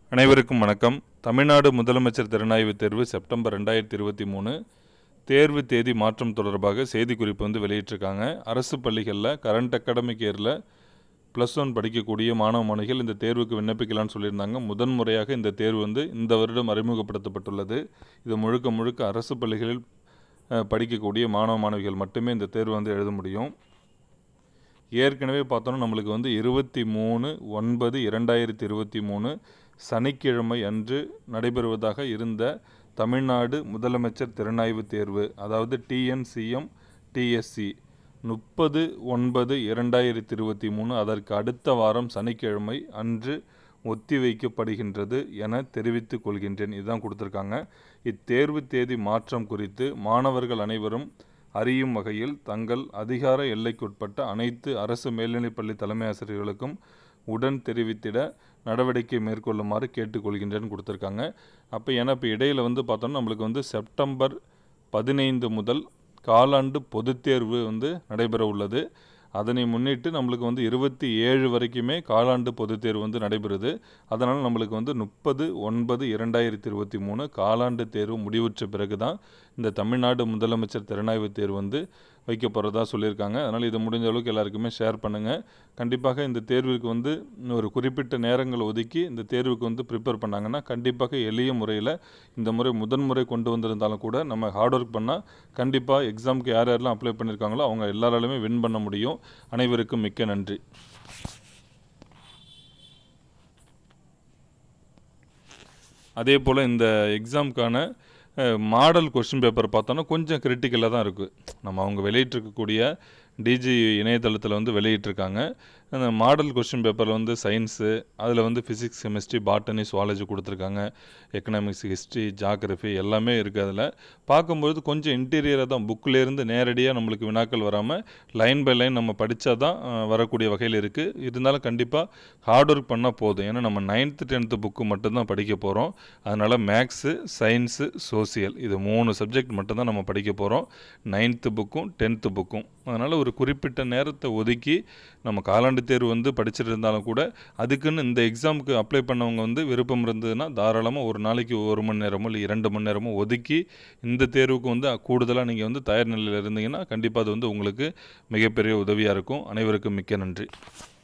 அனைவருக்கும் வணக்கம் தமிழ்நாடு முதலமைச்சர் திறனாய்வு தேர்வு செப்டம்பர் ரெண்டாயிரத்தி இருபத்தி மூணு தேர்வு தேதி மாற்றம் தொடர்பாக செய்திக்குறிப்பு வந்து வெளியிட்டிருக்காங்க அரசு பள்ளிகளில் கரண்ட் அகாடமிக் இயரில் ப்ளஸ் ஒன் படிக்கக்கூடிய மாணவ மாணவிகள் இந்த தேர்வுக்கு விண்ணப்பிக்கலாம்னு சொல்லியிருந்தாங்க முதன் முறையாக இந்த தேர்வு வந்து இந்த வருடம் அறிமுகப்படுத்தப்பட்டுள்ளது இது முழுக்க முழுக்க அரசு பள்ளிகளில் அஹ், படிக்கக்கூடிய மாணவ மாணவிகள் மட்டுமே இந்த தேர்வு வந்து எழுத முடியும் ஏற்கனவே பார்த்தோன்னா நம்மளுக்கு வந்து இருபத்தி மூணு ஒன்பது இரண்டாயிரத்தி இருபத்தி மூணு சனிக்கிழமை அன்று நடைபெறுவதாக இருந்த தமிழ்நாடு முதலமைச்சர் திறனாய்வு தேர்வு அதாவது டிஎன்சிஎம் டிஎஸ்சி முப்பது ஒன்பது இரண்டாயிரத்தி இருபத்தி மூணு அதற்கு அடுத்த வாரம் சனிக்கிழமை அன்று ஒத்திவைக்கப்படுகின்றது என தெரிவித்துக் கொள்கின்றேன் இதுதான் கொடுத்துருக்காங்க இத்தேர்வு தேதி மாற்றம் குறித்து மாணவர்கள் அனைவரும் அறியும் வகையில் தங்கள் அதிகார எல்லைக்குட்பட்ட அனைத்து அரசு மேல்நிலைப்பள்ளி தலைமை ஆசிரியர்களுக்கும் உடன் தெரிவித்திட நடவடிக்கை மேற்கொள்ளுமாறு கேட்டுக்கொள்கின்றேன்னு கொடுத்துருக்காங்க அப்போ ஏன்னா இப்போ இடையில் வந்து பார்த்தோம்னா நம்மளுக்கு வந்து செப்டம்பர் பதினைந்து முதல் காலாண்டு பொதுத் தேர்வு வந்து நடைபெற உள்ளது அதனை முன்னிட்டு நம்மளுக்கு வந்து இருபத்தி ஏழு வரைக்குமே காலாண்டு பொதுத் தேர்வு வந்து நடைபெறுது அதனால் நம்மளுக்கு வந்து முப்பது ஒன்பது இரண்டாயிரத்தி இருபத்தி மூணு காலாண்டு தேர்வு முடிவுற்ற பிறகு தான் இந்த தமிழ்நாடு முதலமைச்சர் திறனாய்வு தேர்வு வந்து வைக்க போகிறதா சொல்லியிருக்காங்க அதனால் இது முடிஞ்ச அளவுக்கு எல்லாருக்குமே ஷேர் பண்ணுங்கள் கண்டிப்பாக இந்த தேர்வுக்கு வந்து ஒரு குறிப்பிட்ட நேரங்கள் ஒதுக்கி இந்த தேர்வுக்கு வந்து ப்ரிப்பேர் பண்ணாங்கன்னா கண்டிப்பாக எளிய முறையில் இந்த முறை முதன் முறை கொண்டு வந்திருந்தாலும் கூட நம்ம ஹார்ட் ஒர்க் பண்ணால் கண்டிப்பாக எக்ஸாமுக்கு யார் யாரெல்லாம் அப்ளை பண்ணியிருக்காங்களோ அவங்க எல்லாராலுமே வின் பண்ண முடியும் அனைவருக்கும் மிக்க நன்றி அதே போல் இந்த எக்ஸாமுக்கான மாடல் கொஸ்டின் பேப்பர் பார்த்தோன்னா கொஞ்சம் கிரிட்டிக்கலாக தான் இருக்குது நம்ம அவங்க வெளியிட்டிருக்கக்கூடிய டிஜி இணையதளத்தில் வந்து வெளியிட்டிருக்காங்க அந்த மாடல் கொஸ்டின் பேப்பரில் வந்து சயின்ஸு அதில் வந்து ஃபிசிக்ஸ் கெமிஸ்ட்ரி பாட்டனி சுவாலஜி கொடுத்துருக்காங்க எக்கனாமிக்ஸ் ஹிஸ்ட்ரி ஜாகிரஃபி எல்லாமே இருக்குது அதில் பார்க்கும்பொழுது கொஞ்சம் இன்டீரியராக தான் புக்கிலேருந்து நேரடியாக நம்மளுக்கு வினாக்கள் வராமல் லைன் பை லைன் நம்ம படித்தா தான் அஹ், வரக்கூடிய வகையில் இருக்குது இருந்தாலும் கண்டிப்பாக ஹார்ட் ஒர்க் பண்ணால் போதும் ஏன்னா நம்ம நைன்த்து டென்த்து புக்கு மட்டும்தான் படிக்க போகிறோம் அதனால் மேக்ஸு சயின்ஸு சோசியல் இது மூணு சப்ஜெக்ட் மட்டும்தான் நம்ம படிக்க போகிறோம் நைன்த்து புக்கும் டென்த்து புக்கும் அதனால் ஒரு குறிப்பிட்ட நேரத்தை ஒதுக்கி நம்ம காலாண்டு தேர்வு வந்து படிச்சுட்டு இருந்தாலும் கூட அதுக்குன்னு இந்த எக்ஸாமுக்கு அப்ளை பண்ணவங்க வந்து விருப்பம் இருந்ததுன்னா தாராளமாக ஒரு நாளைக்கு ஒரு மணி நேரமோ இல்லை இரண்டு மணி நேரமோ ஒதுக்கி இந்த தேர்வுக்கு வந்து கூடுதலாக நீங்கள் வந்து தயார் நிலையில் இருந்தீங்கன்னா கண்டிப்பாக அது வந்து உங்களுக்கு மிகப்பெரிய உதவியாக இருக்கும் அனைவருக்கும் மிக்க நன்றி